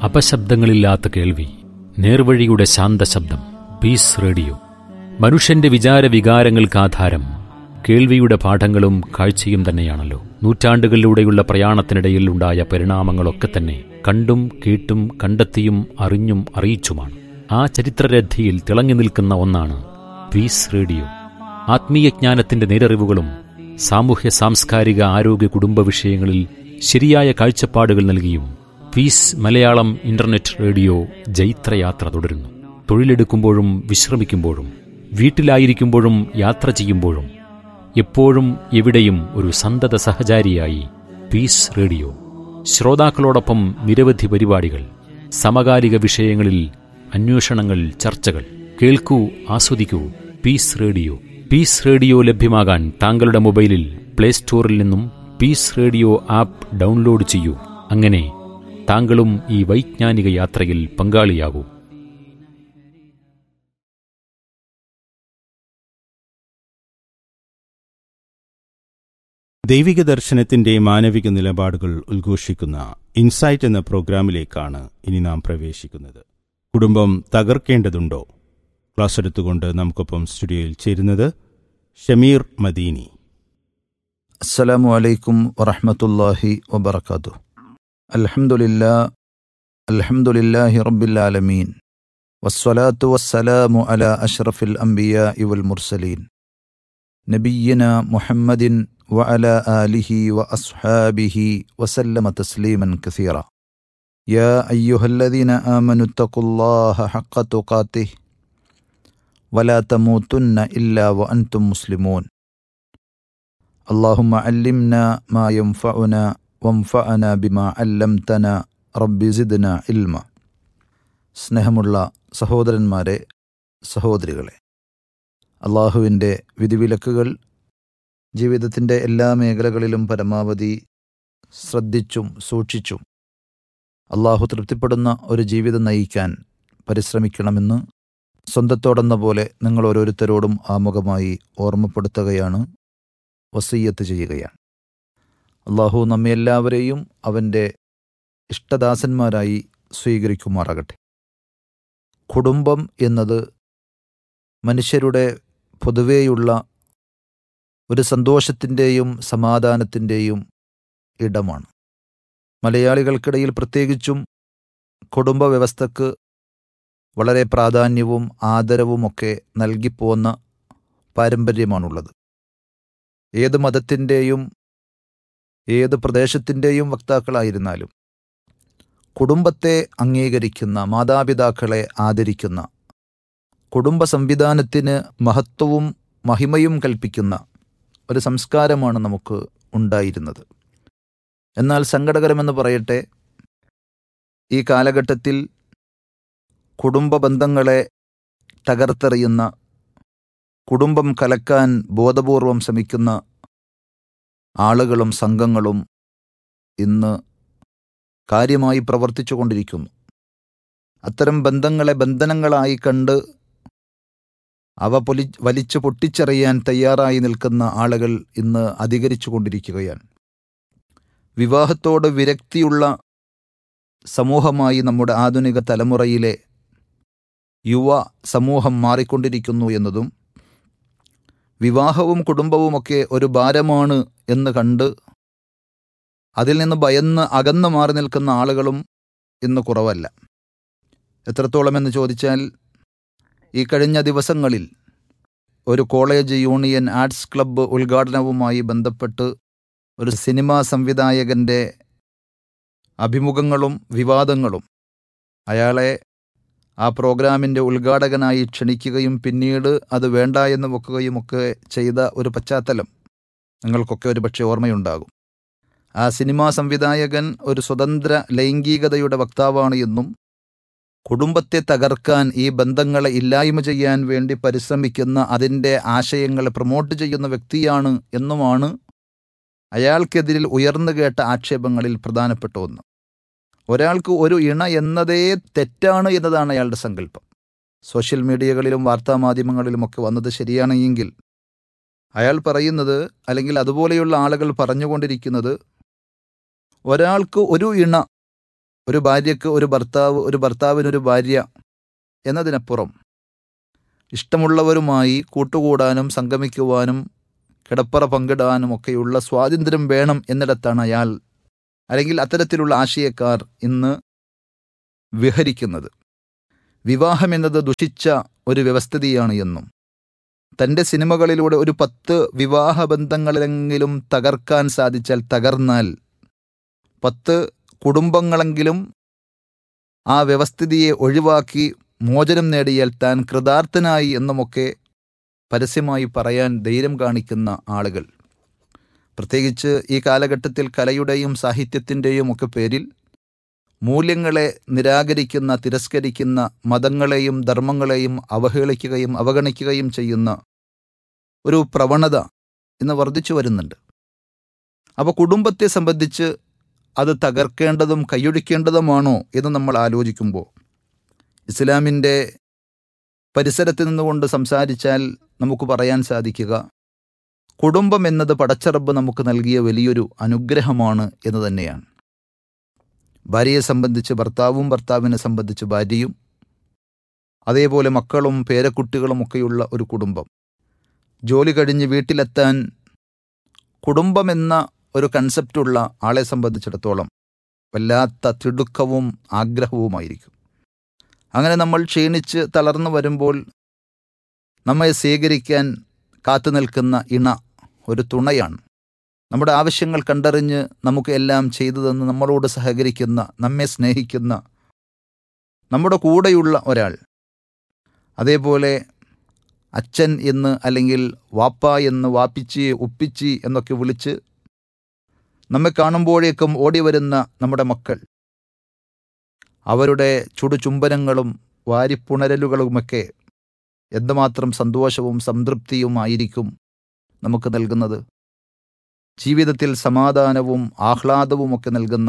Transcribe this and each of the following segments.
അപശബ്ദങ്ങളില്ലാത്ത കേൾവി നേർവഴിയുടെ ശാന്തശബ്ദം piece radio മനുഷ്യന്റെ വിചാര വികാരങ്ങൾക്ക് ആധാരം കേൾവിയുടെ പാഠങ്ങളും കാഴ്ചയും തന്നെയാണല്ലോ നൂറ്റാണ്ടുകളിലൂടെയുള്ള പ്രയാണത്തിനിടയിൽ ഉണ്ടായ പരിണാമങ്ങളൊക്കെ തന്നെ കണ്ടും കേട്ടും കണ്ടെത്തിയും അറിഞ്ഞും അറിയിച്ചുമാണ് ആ ചരിത്രരഥിയിൽ തിളങ്ങി നിൽക്കുന്ന ഒന്നാണ് പീസ് റേഡിയോ ആത്മീയജ്ഞാനത്തിന്റെ നേരറിവുകളും സാമൂഹ്യ സാംസ്കാരിക ആരോഗ്യ കുടുംബ വിഷയങ്ങളിൽ ശരിയായ കാഴ്ചപ്പാടുകൾ നൽകിയും പീസ് മലയാളം ഇന്റർനെറ്റ് റേഡിയോ ജൈത്രയാത്ര തുടരുന്നു തൊഴിലെടുക്കുമ്പോഴും വിശ്രമിക്കുമ്പോഴും വീട്ടിലായിരിക്കുമ്പോഴും യാത്ര ചെയ്യുമ്പോഴും എപ്പോഴും എവിടെയും ഒരു സന്തത സഹചാരിയായി പീസ് റേഡിയോ ശ്രോതാക്കളോടൊപ്പം നിരവധി പരിപാടികൾ സമകാലിക വിഷയങ്ങളിൽ അന്വേഷണങ്ങൾ ചർച്ചകൾ കേൾക്കൂ ആസ്വദിക്കൂ പീസ് റേഡിയോ പീസ് റേഡിയോ ലഭ്യമാകാൻ താങ്കളുടെ മൊബൈലിൽ പ്ലേ സ്റ്റോറിൽ നിന്നും പീസ് റേഡിയോ ആപ്പ് ഡൗൺലോഡ് ചെയ്യൂ അങ്ങനെ താങ്കളും ഈ വൈജ്ഞാനിക യാത്രയിൽ പങ്കാളിയാകൂ ദൈവിക ദർശനത്തിന്റെ മാനവിക നിലപാടുകൾ ഉദ്ഘോഷിക്കുന്ന ഇൻസൈറ്റ് എന്ന പ്രോഗ്രാമിലേക്കാണ് ഇനി നാം പ്രവേശിക്കുന്നത് കുടുംബം തകർക്കേണ്ടതുണ്ടോ ക്ലാസ് എടുത്തുകൊണ്ട് നമുക്കൊപ്പം സ്റ്റുഡിയോയിൽ ചേരുന്നത് ഷമീർ മദീനി السلام عليكم ورحمة الله وبركاته الحمد لله الحمد لله رب العالمين والصلاة والسلام على أشرف الأنبياء والمرسلين نبينا محمد وعلى آله وأصحابه وسلم تسليما كثيرا يا أيها الذين آمنوا اتقوا الله حق تقاته ولا تموتن إلا وأنتم مسلمون اللهم علمنا ما ينفعنا وانفعنا بما علمتنا رب زدنا علما സ്നേഹമുള്ള സഹോദരന്മാരെ സഹോദരികളെ അള്ളാഹുവിൻ്റെ വിധിവിലക്കുകൾ ജീവിതത്തിൻ്റെ എല്ലാ മേഖലകളിലും പരമാവധി ശ്രദ്ധിച്ചും സൂക്ഷിച്ചും അള്ളാഹു തൃപ്തിപ്പെടുന്ന ഒരു ജീവിതം നയിക്കാൻ പരിശ്രമിക്കണമെന്ന് സ്വന്തത്തോടെന്ന പോലെ നിങ്ങൾ ഓരോരുത്തരോടും ആമുഖമായി ഓർമ്മപ്പെടുത്തുകയാണ് വസീയത്ത് ചെയ്യുകയാണ് അള്ളാഹു നമ്മെ എല്ലാവരെയും അവൻ്റെ ഇഷ്ടദാസന്മാരായി സ്വീകരിക്കുമാറാകട്ടെ കുടുംബം എന്നത് മനുഷ്യരുടെ പൊതുവേയുള്ള ഒരു സന്തോഷത്തിൻ്റെയും സമാധാനത്തിൻ്റെയും ഇടമാണ് മലയാളികൾക്കിടയിൽ പ്രത്യേകിച്ചും കുടുംബ വ്യവസ്ഥക്ക് വളരെ പ്രാധാന്യവും ആദരവുമൊക്കെ നൽകിപ്പോന്ന പാരമ്പര്യമാണുള്ളത് ഏത് മതത്തിൻ്റെയും ഏത് പ്രദേശത്തിൻ്റെയും വക്താക്കളായിരുന്നാലും കുടുംബത്തെ അംഗീകരിക്കുന്ന മാതാപിതാക്കളെ ആദരിക്കുന്ന കുടുംബ സംവിധാനത്തിന് മഹത്വവും മഹിമയും കൽപ്പിക്കുന്ന ഒരു സംസ്കാരമാണ് നമുക്ക് ഉണ്ടായിരുന്നത് എന്നാൽ സങ്കടകരമെന്ന് പറയട്ടെ ഈ കാലഘട്ടത്തിൽ കുടുംബ ബന്ധങ്ങളെ തകർത്തെറിയുന്ന കുടുംബം കലക്കാൻ ബോധപൂർവം ശ്രമിക്കുന്ന ആളുകളും സംഘങ്ങളും ഇന്ന് കാര്യമായി പ്രവർത്തിച്ചു കൊണ്ടിരിക്കുന്നു അത്തരം ബന്ധങ്ങളെ ബന്ധനങ്ങളായി കണ്ട് അവ പൊലി വലിച്ചു പൊട്ടിച്ചെറിയാൻ തയ്യാറായി നിൽക്കുന്ന ആളുകൾ ഇന്ന് അധികരിച്ചു കൊണ്ടിരിക്കുകയാണ് വിവാഹത്തോട് വിരക്തിയുള്ള സമൂഹമായി നമ്മുടെ ആധുനിക തലമുറയിലെ യുവ സമൂഹം മാറിക്കൊണ്ടിരിക്കുന്നു എന്നതും വിവാഹവും കുടുംബവുമൊക്കെ ഒരു ഭാരമാണ് എന്ന് കണ്ട് അതിൽ നിന്ന് ഭയന്ന് അകന്നു മാറി നിൽക്കുന്ന ആളുകളും ഇന്ന് കുറവല്ല എത്രത്തോളം എന്ന് ചോദിച്ചാൽ ഈ കഴിഞ്ഞ ദിവസങ്ങളിൽ ഒരു കോളേജ് യൂണിയൻ ആർട്സ് ക്ലബ്ബ് ഉദ്ഘാടനവുമായി ബന്ധപ്പെട്ട് ഒരു സിനിമാ സംവിധായകൻ്റെ അഭിമുഖങ്ങളും വിവാദങ്ങളും അയാളെ ആ പ്രോഗ്രാമിൻ്റെ ഉദ്ഘാടകനായി ക്ഷണിക്കുകയും പിന്നീട് അത് വേണ്ട എന്ന് വെക്കുകയും ഒക്കെ ചെയ്ത ഒരു പശ്ചാത്തലം നിങ്ങൾക്കൊക്കെ ഒരു പക്ഷേ ഓർമ്മയുണ്ടാകും ആ സിനിമാ സംവിധായകൻ ഒരു സ്വതന്ത്ര ലൈംഗികതയുടെ വക്താവാണ് എന്നും കുടുംബത്തെ തകർക്കാൻ ഈ ബന്ധങ്ങളെ ഇല്ലായ്മ ചെയ്യാൻ വേണ്ടി പരിശ്രമിക്കുന്ന അതിൻ്റെ ആശയങ്ങളെ പ്രൊമോട്ട് ചെയ്യുന്ന വ്യക്തിയാണ് എന്നുമാണ് അയാൾക്കെതിരിൽ ഉയർന്നു കേട്ട ആക്ഷേപങ്ങളിൽ പ്രധാനപ്പെട്ട ഒന്ന് ഒരാൾക്ക് ഒരു ഇണ എന്നതേ തെറ്റാണ് എന്നതാണ് അയാളുടെ സങ്കല്പം സോഷ്യൽ മീഡിയകളിലും വാർത്താമാധ്യമങ്ങളിലുമൊക്കെ വന്നത് ശരിയാണെങ്കിൽ അയാൾ പറയുന്നത് അല്ലെങ്കിൽ അതുപോലെയുള്ള ആളുകൾ പറഞ്ഞുകൊണ്ടിരിക്കുന്നത് ഒരാൾക്ക് ഒരു ഇണ ഒരു ഭാര്യയ്ക്ക് ഒരു ഭർത്താവ് ഒരു ഭർത്താവിനൊരു ഭാര്യ എന്നതിനപ്പുറം ഇഷ്ടമുള്ളവരുമായി കൂട്ടുകൂടാനും സംഗമിക്കുവാനും കിടപ്പറ പങ്കിടാനും ഒക്കെയുള്ള സ്വാതന്ത്ര്യം വേണം എന്നിടത്താണ് അയാൾ അല്ലെങ്കിൽ അത്തരത്തിലുള്ള ആശയക്കാർ ഇന്ന് വിഹരിക്കുന്നത് വിവാഹം എന്നത് ദുഷിച്ച ഒരു വ്യവസ്ഥിതിയാണ് എന്നും തൻ്റെ സിനിമകളിലൂടെ ഒരു പത്ത് വിവാഹബന്ധങ്ങളെങ്കിലും തകർക്കാൻ സാധിച്ചാൽ തകർന്നാൽ പത്ത് കുടുംബങ്ങളെങ്കിലും ആ വ്യവസ്ഥിതിയെ ഒഴിവാക്കി മോചനം നേടിയാൽ താൻ കൃതാർത്ഥനായി എന്നുമൊക്കെ പരസ്യമായി പറയാൻ ധൈര്യം കാണിക്കുന്ന ആളുകൾ പ്രത്യേകിച്ച് ഈ കാലഘട്ടത്തിൽ കലയുടെയും സാഹിത്യത്തിൻ്റെയും ഒക്കെ പേരിൽ മൂല്യങ്ങളെ നിരാകരിക്കുന്ന തിരസ്കരിക്കുന്ന മതങ്ങളെയും ധർമ്മങ്ങളെയും അവഹേളിക്കുകയും അവഗണിക്കുകയും ചെയ്യുന്ന ഒരു പ്രവണത ഇന്ന് വർദ്ധിച്ചു വരുന്നുണ്ട് അപ്പോൾ കുടുംബത്തെ സംബന്ധിച്ച് അത് തകർക്കേണ്ടതും കൈയൊഴിക്കേണ്ടതുമാണോ എന്ന് നമ്മൾ ആലോചിക്കുമ്പോൾ ഇസ്ലാമിൻ്റെ പരിസരത്ത് നിന്നുകൊണ്ട് സംസാരിച്ചാൽ നമുക്ക് പറയാൻ സാധിക്കുക കുടുംബം എന്നത് പടച്ചറബ് നമുക്ക് നൽകിയ വലിയൊരു അനുഗ്രഹമാണ് എന്ന് തന്നെയാണ് ഭാര്യയെ സംബന്ധിച്ച് ഭർത്താവും ഭർത്താവിനെ സംബന്ധിച്ച് ഭാര്യയും അതേപോലെ മക്കളും പേരക്കുട്ടികളും ഒക്കെയുള്ള ഒരു കുടുംബം ജോലി കഴിഞ്ഞ് വീട്ടിലെത്താൻ കുടുംബമെന്ന ഒരു കൺസെപ്റ്റുള്ള ആളെ സംബന്ധിച്ചിടത്തോളം വല്ലാത്ത തിടുക്കവും ആഗ്രഹവുമായിരിക്കും അങ്ങനെ നമ്മൾ ക്ഷീണിച്ച് തളർന്നു വരുമ്പോൾ നമ്മെ സ്വീകരിക്കാൻ കാത്തു നിൽക്കുന്ന ഇണ ഒരു തുണയാണ് നമ്മുടെ ആവശ്യങ്ങൾ കണ്ടറിഞ്ഞ് നമുക്ക് എല്ലാം ചെയ്തു തന്ന് നമ്മളോട് സഹകരിക്കുന്ന നമ്മെ സ്നേഹിക്കുന്ന നമ്മുടെ കൂടെയുള്ള ഒരാൾ അതേപോലെ അച്ഛൻ എന്ന് അല്ലെങ്കിൽ വാപ്പ എന്ന് വാപ്പിച്ചി ഉപ്പിച്ചി എന്നൊക്കെ വിളിച്ച് നമ്മെ കാണുമ്പോഴേക്കും ഓടി വരുന്ന നമ്മുടെ മക്കൾ അവരുടെ ചുടുചുംബനങ്ങളും വാരിപ്പുണരലുകളുമൊക്കെ എന്തുമാത്രം സന്തോഷവും സംതൃപ്തിയുമായിരിക്കും നമുക്ക് നൽകുന്നത് ജീവിതത്തിൽ സമാധാനവും ആഹ്ലാദവുമൊക്കെ നൽകുന്ന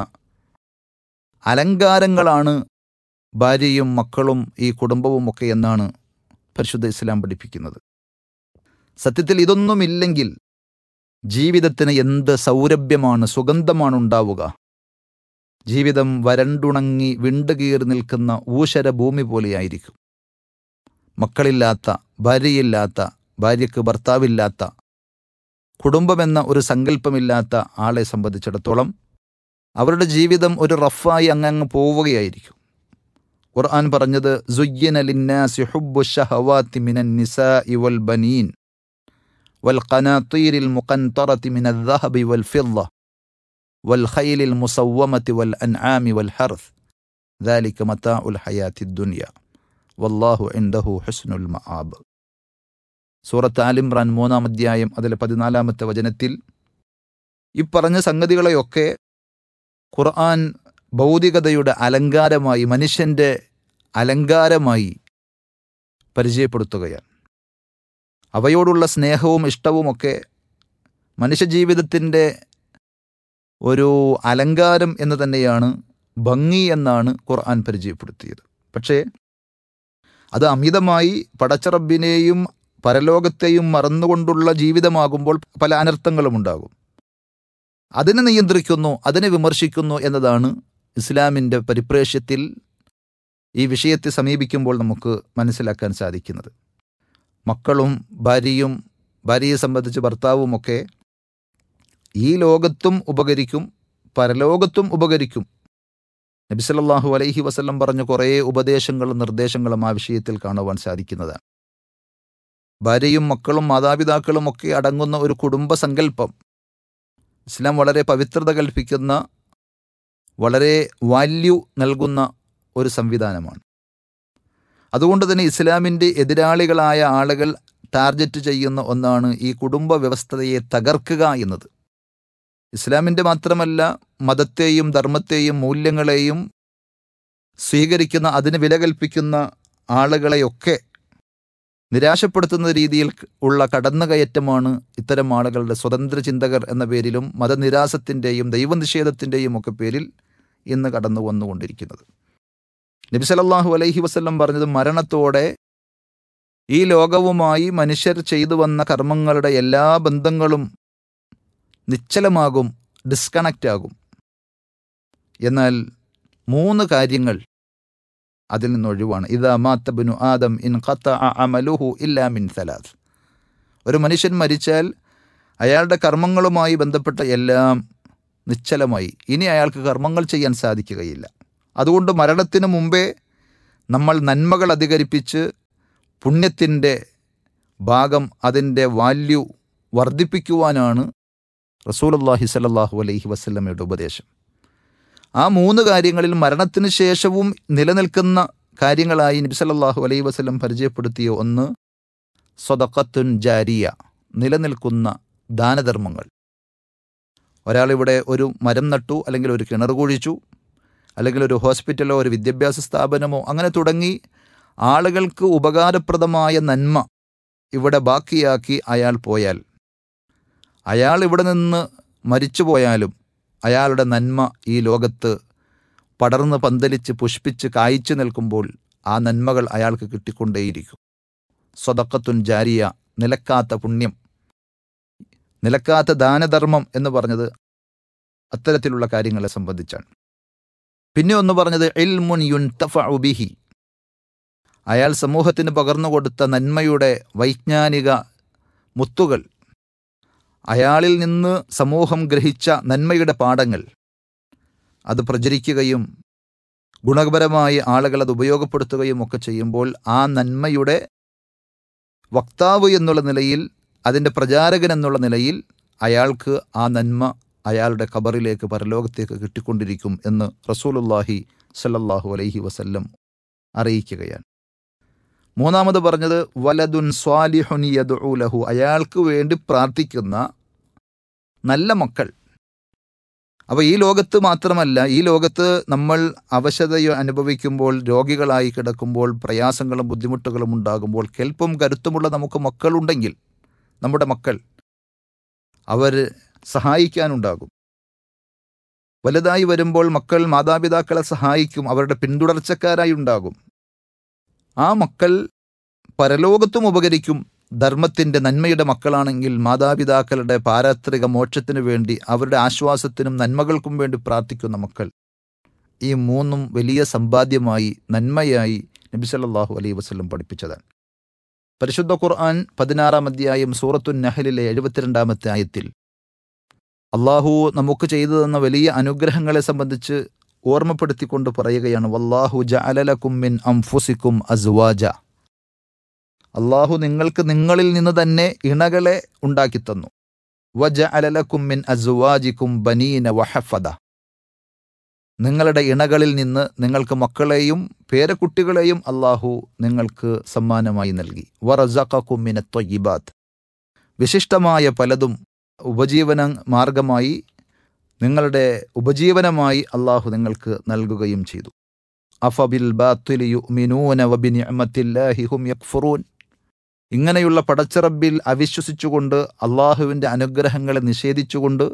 അലങ്കാരങ്ങളാണ് ഭാര്യയും മക്കളും ഈ കുടുംബവുമൊക്കെ എന്നാണ് പരിശുദ്ധ ഇസ്ലാം പഠിപ്പിക്കുന്നത് സത്യത്തിൽ ഇതൊന്നുമില്ലെങ്കിൽ ജീവിതത്തിന് എന്ത് സൗരഭ്യമാണ് സുഗന്ധമാണ് ഉണ്ടാവുക ജീവിതം വരണ്ടുണങ്ങി വിണ്ടുകീറി നിൽക്കുന്ന ഊശര ഭൂമി പോലെയായിരിക്കും മക്കളില്ലാത്ത ഭാര്യയില്ലാത്ത ഭാര്യയ്ക്ക് ഭർത്താവില്ലാത്ത കുടുംബമെന്ന ഒരു സങ്കല്പമില്ലാത്ത ആളെ സംബന്ധിച്ചിടത്തോളം അവരുടെ ജീവിതം ഒരു റഫായി അങ്ങങ്ങ് പോവുകയായിരിക്കും ഖുർആൻ പറഞ്ഞത് സുയ്യന ലിന്നാസി ഹുബ്ബു ഷഹവാത്തി മിനൻ നിസാഇ വൽ ബനീൻ വൽ ഖനാതീരിൽ മുഖൻതറത്തി മിനൽ ദഹബി വൽ ഫിദ്ദ വൽ ഖൈലിൽ മുസവ്വമത്തി വൽ അൻആമി വൽ ഹർത്ത് ذلك متاع الحياة الدنيا വല്ലാഹു ഇൻദഹു ഹുസ്നുൽ മആബ് സൂറത്ത് ആലിംറാൻ മൂന്നാം അധ്യായം അതിലെ പതിനാലാമത്തെ വചനത്തിൽ ഈ പറഞ്ഞ സംഗതികളെയൊക്കെ ഖുർആൻ ഭൗതികതയുടെ അലങ്കാരമായി മനുഷ്യൻ്റെ അലങ്കാരമായി പരിചയപ്പെടുത്തുകയാണ് അവയോടുള്ള സ്നേഹവും ഇഷ്ടവുമൊക്കെ മനുഷ്യജീവിതത്തിൻ്റെ ഒരു അലങ്കാരം എന്ന് തന്നെയാണ് ഭംഗി എന്നാണ് ഖുർആൻ പരിചയപ്പെടുത്തിയത് പക്ഷേ അത് അമിതമായി പടച്ചറബിനെയും പരലോകത്തെയും മറന്നുകൊണ്ടുള്ള ജീവിതമാകുമ്പോൾ പല അനർത്ഥങ്ങളും ഉണ്ടാകും അതിനെ നിയന്ത്രിക്കുന്നു അതിനെ വിമർശിക്കുന്നു എന്നതാണ് ഇസ്ലാമിൻ്റെ പരിപ്രേക്ഷ്യത്തിൽ ഈ വിഷയത്തെ സമീപിക്കുമ്പോൾ നമുക്ക് മനസ്സിലാക്കാൻ സാധിക്കുന്നത് മക്കളും ഭാര്യയും ഭാര്യയെ സംബന്ധിച്ച് ഭർത്താവുമൊക്കെ ഈ ലോകത്തും ഉപകരിക്കും പരലോകത്തും ഉപകരിക്കും നബിസല്ലാഹു അലൈഹി വസല്ലം പറഞ്ഞ കുറേ ഉപദേശങ്ങളും നിർദ്ദേശങ്ങളും ആ വിഷയത്തിൽ കാണുവാൻ സാധിക്കുന്നതാണ് ഭാര്യയും മക്കളും മാതാപിതാക്കളും ഒക്കെ അടങ്ങുന്ന ഒരു കുടുംബ സങ്കല്പം ഇസ്ലാം വളരെ പവിത്രത കൽപ്പിക്കുന്ന വളരെ വാല്യൂ നൽകുന്ന ഒരു സംവിധാനമാണ് അതുകൊണ്ട് തന്നെ ഇസ്ലാമിൻ്റെ എതിരാളികളായ ആളുകൾ ടാർഗറ്റ് ചെയ്യുന്ന ഒന്നാണ് ഈ കുടുംബ വ്യവസ്ഥതയെ തകർക്കുക എന്നത് ഇസ്ലാമിൻ്റെ മാത്രമല്ല മതത്തെയും ധർമ്മത്തെയും മൂല്യങ്ങളെയും സ്വീകരിക്കുന്ന അതിന് വില കൽപ്പിക്കുന്ന ആളുകളെയൊക്കെ നിരാശപ്പെടുത്തുന്ന രീതിയിൽ ഉള്ള കടന്നുകയറ്റമാണ് ഇത്തരം ആളുകളുടെ സ്വതന്ത്ര ചിന്തകർ എന്ന പേരിലും മതനിരാസത്തിൻ്റെയും ദൈവനിഷേധത്തിൻ്റെയും ഒക്കെ പേരിൽ ഇന്ന് കടന്നു വന്നുകൊണ്ടിരിക്കുന്നത് നബി സല്ലല്ലാഹു അലൈഹി വസല്ലം പറഞ്ഞത് മരണത്തോടെ ഈ ലോകവുമായി മനുഷ്യർ ചെയ്തു വന്ന കർമ്മങ്ങളുടെ എല്ലാ ബന്ധങ്ങളും നിശ്ചലമാകും ഡിസ്കണക്റ്റ് ആകും എന്നാൽ മൂന്ന് കാര്യങ്ങൾ അതിൽ നിന്ന് ഒഴിവാണ് ഇതാ മാത്തബിനു ആദം ഇൻ ഖത്ത അമലുഹു ഇല്ലാ മിൻ സലാസ് ഒരു മനുഷ്യൻ മരിച്ചാൽ അയാളുടെ കർമ്മങ്ങളുമായി ബന്ധപ്പെട്ട എല്ലാം നിശ്ചലമായി ഇനി അയാൾക്ക് കർമ്മങ്ങൾ ചെയ്യാൻ സാധിക്കുകയില്ല അതുകൊണ്ട് മരണത്തിന് മുമ്പേ നമ്മൾ നന്മകൾ അധികരിപ്പിച്ച് പുണ്യത്തിൻ്റെ ഭാഗം അതിൻ്റെ വാല്യൂ വർദ്ധിപ്പിക്കുവാനാണ് റസൂലുള്ളാഹി സ്വല്ലല്ലാഹു അലൈഹി വസല്ലമയുടെ ഉപദേശം ആ മൂന്ന് കാര്യങ്ങളിൽ മരണത്തിന് ശേഷവും നിലനിൽക്കുന്ന കാര്യങ്ങളായി നബി സല്ലല്ലാഹു അലൈഹി വസല്ലം പരിചയപ്പെടുത്തിയ ഒന്ന് സ്വതക്കത്തുൻ ജാരിയ നിലനിൽക്കുന്ന ദാനധർമ്മങ്ങൾ ഒരാളിവിടെ ഒരു മരം നട്ടു അല്ലെങ്കിൽ ഒരു കിണർ കുഴിച്ചു അല്ലെങ്കിൽ ഒരു ഹോസ്പിറ്റലോ ഒരു വിദ്യാഭ്യാസ സ്ഥാപനമോ അങ്ങനെ തുടങ്ങി ആളുകൾക്ക് ഉപകാരപ്രദമായ നന്മ ഇവിടെ ബാക്കിയാക്കി അയാൾ പോയാൽ അയാൾ ഇവിടെ നിന്ന് മരിച്ചു പോയാലും അയാളുടെ നന്മ ഈ ലോകത്ത് പടർന്ന് പന്തലിച്ച് പുഷ്പിച്ച് കായ്ച്ചു നിൽക്കുമ്പോൾ ആ നന്മകൾ അയാൾക്ക് കിട്ടിക്കൊണ്ടേയിരിക്കും സ്വതക്കത്തുൻ ജാരിയ നിലക്കാത്ത പുണ്യം നിലക്കാത്ത ദാനധർമ്മം എന്ന് പറഞ്ഞത് അത്തരത്തിലുള്ള കാര്യങ്ങളെ സംബന്ധിച്ചാണ് പിന്നെ ഒന്ന് പറഞ്ഞത് ഇൽമുൻ യുൻതഫഉ ബിഹി അയാൾ സമൂഹത്തിന് പകർന്നു കൊടുത്ത നന്മയുടെ വൈജ്ഞാനിക മുത്തുകൾ അയാളിൽ നിന്ന് സമൂഹം ഗ്രഹിച്ച നന്മയുടെ പാഠങ്ങൾ അത് പ്രചരിക്കുകയും ഗുണപരമായി ആളുകൾ അത് ഉപയോഗപ്പെടുത്തുകയും ഒക്കെ ചെയ്യുമ്പോൾ ആ നന്മയുടെ വക്താവ് എന്നുള്ള നിലയിൽ അതിൻ്റെ പ്രചാരകൻ എന്നുള്ള നിലയിൽ അയാൾക്ക് ആ നന്മ അയാളുടെ ഖബറിലേക്ക് പരലോകത്തേക്ക് കിട്ടിക്കൊണ്ടിരിക്കും എന്ന് റസൂലുല്ലാഹി സല്ലല്ലാഹു അലൈഹി വസല്ലം അറിയിക്കുകയാണ് മൂന്നാമത് പറഞ്ഞത് വലതുൻ സ്വാലിഹുൻ യദ്ഉ ലഹു അയാൾക്ക് വേണ്ടി പ്രാർത്ഥിക്കുന്ന നല്ല മക്കൾ അപ്പോൾ ഈ ലോകത്ത് മാത്രമല്ല ഈ ലോകത്ത് നമ്മൾ അവശത അനുഭവിക്കുമ്പോൾ രോഗികളായി കിടക്കുമ്പോൾ പ്രയാസങ്ങളും ബുദ്ധിമുട്ടുകളും ഉണ്ടാകുമ്പോൾ കെൽപ്പും കരുത്തുമുള്ള നമുക്ക് മക്കളുണ്ടെങ്കിൽ നമ്മുടെ മക്കൾ അവർ സഹായിക്കാനുണ്ടാകും വലുതായി വരുമ്പോൾ മക്കൾ മാതാപിതാക്കളെ സഹായിക്കും അവരുടെ പിന്തുടർച്ചക്കാരായി ഉണ്ടാകും ആ മക്കൾ പരലോകത്തും ഉപകരിക്കും ധർമ്മത്തിൻ്റെ നന്മയുടെ മക്കളാണെങ്കിൽ മാതാപിതാക്കളുടെ പാരാത്രിക മോക്ഷത്തിനു വേണ്ടി അവരുടെ ആശ്വാസത്തിനും നന്മകൾക്കും വേണ്ടി പ്രാർത്ഥിക്കുന്ന മക്കൾ ഈ മൂന്നും വലിയ സമ്പാദ്യമായി നന്മയായി നബി സല്ലല്ലാഹു അലൈഹി വസല്ലം പഠിപ്പിച്ചതാണ് പരിശുദ്ധ ഖുർആൻ പതിനാറാം അധ്യായം സൂറത്തുൻ നഹലിലെ എഴുപത്തിരണ്ടാമത്തെ ആയത്തിൽ അള്ളാഹു നമുക്ക് ചെയ്തു തന്ന വലിയ അനുഗ്രഹങ്ങളെ സംബന്ധിച്ച് ഓർമ്മപ്പെടുത്തിക്കൊണ്ട് പറയുകയാണ് വല്ലാഹു ജഅലലക്കും മിൻ അംഫുസിക്കും അസ്വാജ അള്ളാഹു നിങ്ങൾക്ക് നിങ്ങളിൽ നിന്ന് തന്നെ ഇണകളെ ഉണ്ടാക്കിത്തന്നു വജ അലലക്കും മിൻ അസ്വാജിക്കും ബനീന വഹഫദ നിങ്ങളുടെ ഇണകളിൽ നിന്ന് നിങ്ങൾക്ക് മക്കളെയും പേരക്കുട്ടികളെയും അള്ളാഹു നിങ്ങൾക്ക് സമ്മാനമായി നൽകി വറസഖക്കും മിന ത്വയ്യിബാത്ത് വിശിഷ്ടമായ പലതും ഉപജീവന മാർഗമായി നിങ്ങളുടെ ഉപജീവനമായി അള്ളാഹു നിങ്ങൾക്ക് നൽകുകയും ചെയ്തു അഫബിൽ ബാത്തുലി യുഅ്മിനൂന വബിനിഅമത്തില്ലാഹി ഹും യക്ഫുറൂൻ ഇങ്ങനെയുള്ള പടച്ചിറബിൽ അവിശ്വസിച്ചുകൊണ്ട് അള്ളാഹുവിൻ്റെ അനുഗ്രഹങ്ങളെ നിഷേധിച്ചുകൊണ്ട്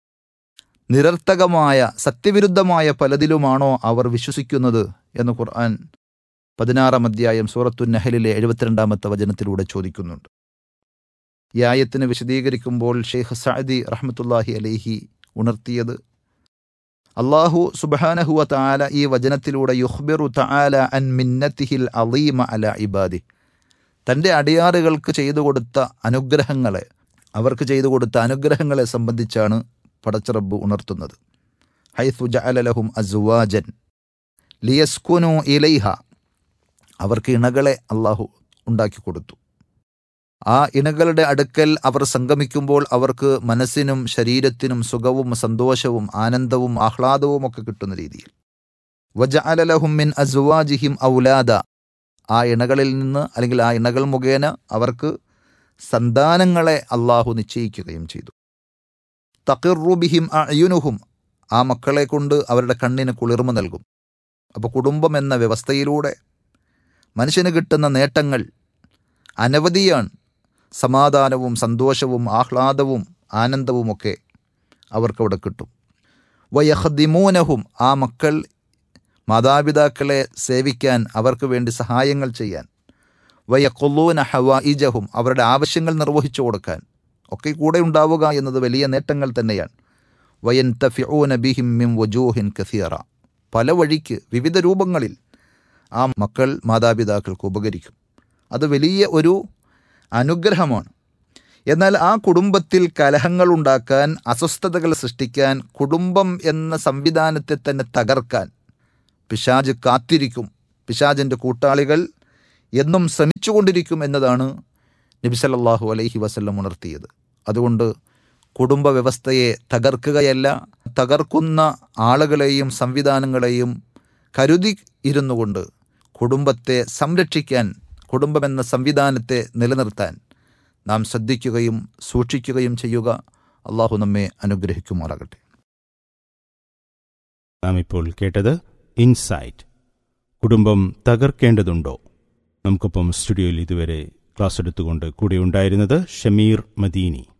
നിരർത്ഥകമായ സത്യവിരുദ്ധമായ പലതിലുമാണോ അവർ വിശ്വസിക്കുന്നത് എന്ന് ഖുർആൻ പതിനാറാം അധ്യായം സൂറത്തു നഹലിലെ എഴുപത്തിരണ്ടാമത്തെ വചനത്തിലൂടെ ചോദിക്കുന്നുണ്ട് ഈ ആയത്തിന് വിശദീകരിക്കുമ്പോൾ ഷെയ്ഖ് സഅദി റഹ്മത്തുല്ലാഹി അലൈഹി ഉണർത്തിയത് അള്ളാഹു സുബാനഹുവ താല ഈ വചനത്തിലൂടെ യുഹ്ബിറു തആല അൻ മിന്നത്തിഹിൽ അലീമ അല ഇബാദി തൻ്റെ അടിയാറുകൾക്ക് ചെയ്തു കൊടുത്ത അനുഗ്രഹങ്ങളെ അവർക്ക് ചെയ്തു കൊടുത്ത അനുഗ്രഹങ്ങളെ സംബന്ധിച്ചാണ് പടച്ചറബ് ഉണർത്തുന്നത് ഹൈസു ജഅലലഹും അസുവാജൻ ലിയസ്കുനു ഇലൈഹ അവർക്ക് ഇണകളെ അള്ളാഹു ഉണ്ടാക്കി കൊടുത്തു ആ ഇണകളുടെ അടുക്കൽ അവർ സംഗമിക്കുമ്പോൾ അവർക്ക് മനസ്സിനും ശരീരത്തിനും സുഖവും സന്തോഷവും ആനന്ദവും ആഹ്ലാദവും ഒക്കെ കിട്ടുന്ന രീതിയിൽ വജ അലലഹും മിൻ അസുവാജിഹിം ഔലാദ ആ ഇണകളിൽ നിന്ന് അല്ലെങ്കിൽ ആ ഇണകൾ മുഖേന അവർക്ക് സന്താനങ്ങളെ അള്ളാഹു നിശ്ചയിക്കുകയും ചെയ്തു തക്കിറുബിഹിം അയുനുഹും ആ മക്കളെ കൊണ്ട് അവരുടെ കണ്ണിന് കുളിർമ നൽകും അപ്പോൾ കുടുംബം എന്ന വ്യവസ്ഥയിലൂടെ മനുഷ്യന് കിട്ടുന്ന നേട്ടങ്ങൾ അനവധിയാണ് സമാധാനവും സന്തോഷവും ആഹ്ലാദവും ആനന്ദവുമൊക്കെ അവർക്കവിടെ കിട്ടും വയഹദിമൂനഹും ആ മക്കൾ മാതാപിതാക്കളെ സേവിക്കാൻ അവർക്ക് വേണ്ടി സഹായങ്ങൾ ചെയ്യാൻ വയക്കൊല്ലൂന ഹവ ഇജഹും അവരുടെ ആവശ്യങ്ങൾ നിർവഹിച്ചു കൊടുക്കാൻ ഒക്കെ കൂടെ ഉണ്ടാവുക എന്നത് വലിയ നേട്ടങ്ങൾ തന്നെയാണ് വയൻ തഫിഊന ബിഹിം മിം വജൂഹിൻ കസീറ പല വഴിക്ക് വിവിധ രൂപങ്ങളിൽ ആ മക്കൾ മാതാപിതാക്കൾക്ക് ഉപകരിക്കും അത് വലിയ ഒരു അനുഗ്രഹമാണ് എന്നാൽ ആ കുടുംബത്തിൽ കലഹങ്ങൾ ഉണ്ടാക്കാൻ അസ്വസ്ഥതകൾ സൃഷ്ടിക്കാൻ കുടുംബം എന്ന സംവിധാനത്തെ തന്നെ തകർക്കാൻ പിശാജ് കാത്തിരിക്കും പിശാജിൻ്റെ കൂട്ടാളികൾ എന്നും ശ്രമിച്ചുകൊണ്ടിരിക്കും എന്നതാണ് നബി സല്ലല്ലാഹു അലൈഹി വസല്ലം ഉണർത്തിയത് അതുകൊണ്ട് കുടുംബ വ്യവസ്ഥയെ തകർക്കുകയല്ല തകർക്കുന്ന ആളുകളെയും സംവിധാനങ്ങളെയും കരുതി ഇരുന്നു കൊണ്ട് കുടുംബത്തെ സംരക്ഷിക്കാൻ കുടുംബമെന്ന സംവിധാനത്തെ നിലനിർത്താൻ നാം ശ്രദ്ധിക്കുകയും സൂക്ഷിക്കുകയും ചെയ്യുക അള്ളാഹു നമ്മെ അനുഗ്രഹിക്കുമാറാകട്ടെ നാം ഇപ്പോൾ കേട്ടത് ഇൻസൈറ്റ് കുടുംബം തകർക്കേണ്ടതുണ്ടോ നമുക്കൊപ്പം സ്റ്റുഡിയോയിൽ ഇതുവരെ ക്ലാസ് എടുത്തുകൊണ്ട് കൂടെ ഉണ്ടായിരുന്നത് ഷമീർ മദീനി